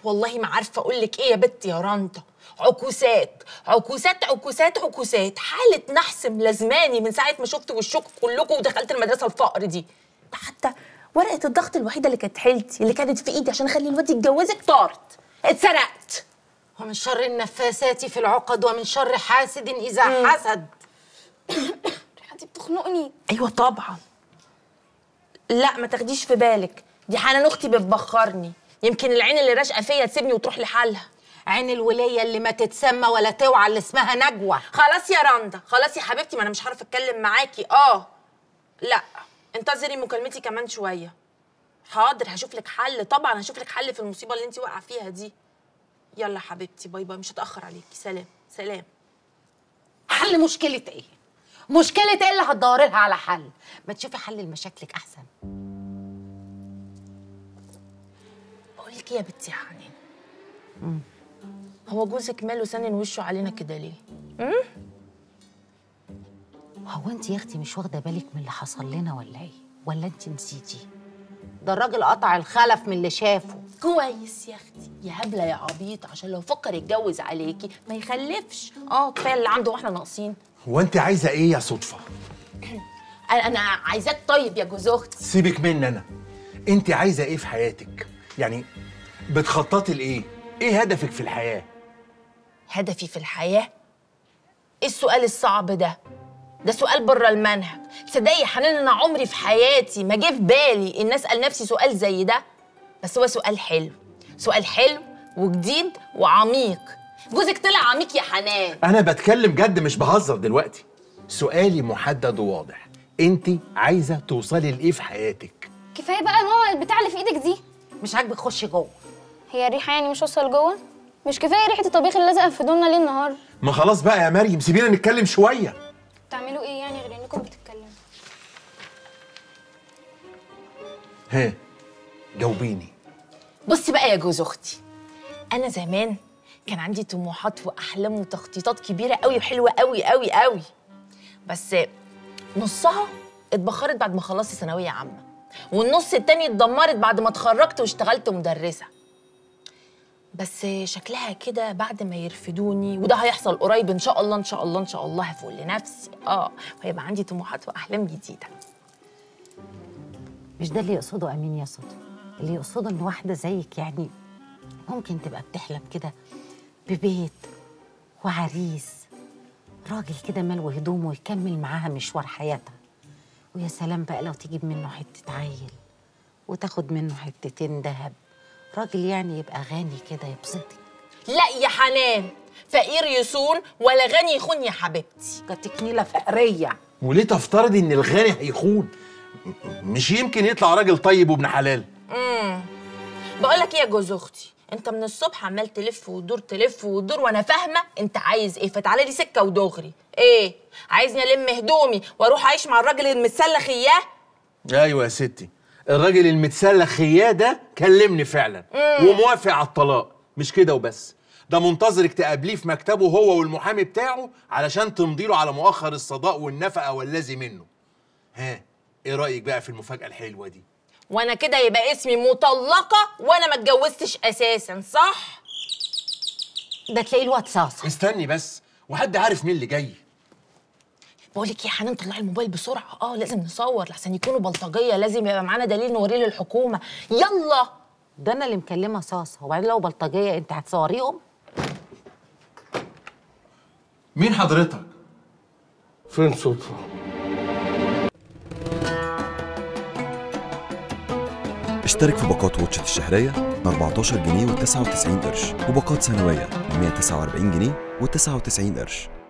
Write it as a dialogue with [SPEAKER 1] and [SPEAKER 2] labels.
[SPEAKER 1] والله ما عارفه اقول لك ايه يا بت يا رندا عكوسات عكوسات عكوسات عكوسات حاله نحس ملازماني من ساعه ما شفت وشكم كلكم ودخلت المدرسه الفقر دي ده حتى ورقه الضغط الوحيده اللي كانت حيلتي اللي كانت في ايدي عشان اخلي الواد يتجوزك طارت اتسرقت
[SPEAKER 2] ومن شر النفاسات في العقد ومن شر حاسد إذا حسد
[SPEAKER 3] ريحتي بتخنقني
[SPEAKER 1] ايوه طبعا لا ما تاخديش في بالك دي حنان اختي بتبخرني يمكن العين اللي راشقه فيا تسيبني وتروح لحالها
[SPEAKER 2] عين الولية اللي ما تتسمى ولا توعى اللي اسمها نجوى
[SPEAKER 1] خلاص يا رندا خلاص يا حبيبتي ما انا مش هعرف اتكلم معاكي اه لا انتظري مكالمتي كمان شويه حاضر هشوف لك حل طبعا هشوف لك حل في المصيبه اللي انت واقعه فيها دي يلا حبيبتي باي باي مش هتاخر عليكي سلام سلام
[SPEAKER 2] حل مشكلة ايه؟ مشكلة ايه اللي هتدوري لها على حل؟ ما تشوفي حل لمشاكلك أحسن
[SPEAKER 1] بقول لك ايه يا بنتي يا حنان هو جوزك ماله سنن وشه علينا كده ليه
[SPEAKER 2] هو انت يا اختي مش واخدة بالك من اللي حصل لنا ولا ايه؟ ولا انت نسيتي؟ ده الراجل قطع الخلف من اللي شافه
[SPEAKER 1] كويس يا اختي يا هبله يا عبيط عشان لو فكر يتجوز عليكي ما يخلفش اه كفايه اللي عنده واحنا ناقصين
[SPEAKER 4] هو انت عايزه ايه يا صدفه
[SPEAKER 1] انا أنا عايزاك طيب يا جوز اختي
[SPEAKER 4] سيبك مني انا انت عايزه ايه في حياتك يعني بتخططي لايه ايه هدفك في الحياه
[SPEAKER 1] هدفي في الحياه ايه السؤال الصعب ده ده سؤال بره المنهج تصدقي يا حنان انا عمري في حياتي ما جه في بالي ان اسال نفسي سؤال زي ده بس هو سؤال حلو سؤال حلو وجديد وعميق جوزك طلع عميق يا حنان
[SPEAKER 4] انا بتكلم جد مش بهزر دلوقتي سؤالي محدد وواضح انت عايزه توصلي لايه في حياتك
[SPEAKER 3] كفايه بقى يا ماما البتاع اللي في ايدك دي
[SPEAKER 2] مش عاجبك خشي جوه
[SPEAKER 3] هي الريحه يعني مش واصله لجوه مش كفايه ريحه الطبيخ اللي لازقه في دولنا ليل نهار
[SPEAKER 4] ما خلاص بقى يا مريم سيبينا نتكلم شويه
[SPEAKER 3] بتعملوا ايه يعني غير انكم بتتكلموا
[SPEAKER 4] ها جاوبيني
[SPEAKER 1] بصي بقى يا جوز اختي انا زمان كان عندي طموحات واحلام وتخطيطات كبيره قوي وحلوه قوي قوي قوي بس نصها اتبخرت بعد ما خلصت ثانويه عامه والنص التاني اتدمرت بعد ما اتخرجت واشتغلت مدرسه بس شكلها كده بعد ما يرفدوني وده هيحصل قريب ان شاء الله ان شاء الله ان شاء الله هفوق لنفسي اه وهيبقى عندي طموحات واحلام جديده
[SPEAKER 2] مش ده اللي يقصده امين يا صدفه اللي يقصده ان واحده زيك يعني ممكن تبقى بتحلم كده ببيت وعريس راجل كده ملو هدومه ويكمل معاها مشوار حياتها ويا سلام بقى لو تجيب منه حته عيل وتاخد منه حتتين دهب راجل يعني يبقى غني كده يبسطك
[SPEAKER 1] لا يا حنان فقير يصون ولا غني يخون يا حبيبتي
[SPEAKER 2] كانت نيله فقريه
[SPEAKER 4] وليه تفترضي ان الغني هيخون م- مش يمكن يطلع راجل طيب وابن حلال
[SPEAKER 1] بقول لك ايه يا جوز اختي انت من الصبح عمال تلف وتدور تلف وتدور وانا فاهمه انت عايز ايه فتعالى لي سكه ودغري ايه عايزني الم هدومي واروح اعيش مع الراجل المتسلخ اياه
[SPEAKER 4] ايوه يا ستي الراجل المتسلخ اياه ده كلمني فعلا وموافق على الطلاق مش كده وبس ده منتظرك تقابليه في مكتبه هو والمحامي بتاعه علشان تمضي له على مؤخر الصداق والنفقه والذي منه ها ايه رايك بقى في المفاجاه الحلوه دي
[SPEAKER 1] وانا كده يبقى اسمي مطلقه وانا ما اتجوزتش اساسا صح
[SPEAKER 2] ده تلاقيه الواد صاصه
[SPEAKER 4] استني بس وحد عارف مين اللي جاي
[SPEAKER 1] بقول لك يا حنان طلعي الموبايل بسرعه اه لازم نصور لحسن يكونوا بلطجيه لازم يبقى معانا دليل نوريه للحكومه يلا
[SPEAKER 2] ده انا اللي مكلمه صاصه وبعدين لو بلطجيه انت هتصوريهم
[SPEAKER 4] مين حضرتك
[SPEAKER 5] فين صدفة؟
[SPEAKER 6] اشترك في باقات واتشت الشهرية ب 14 جنيه و99 قرش وباقات سنوية ب 149 جنيه و99 قرش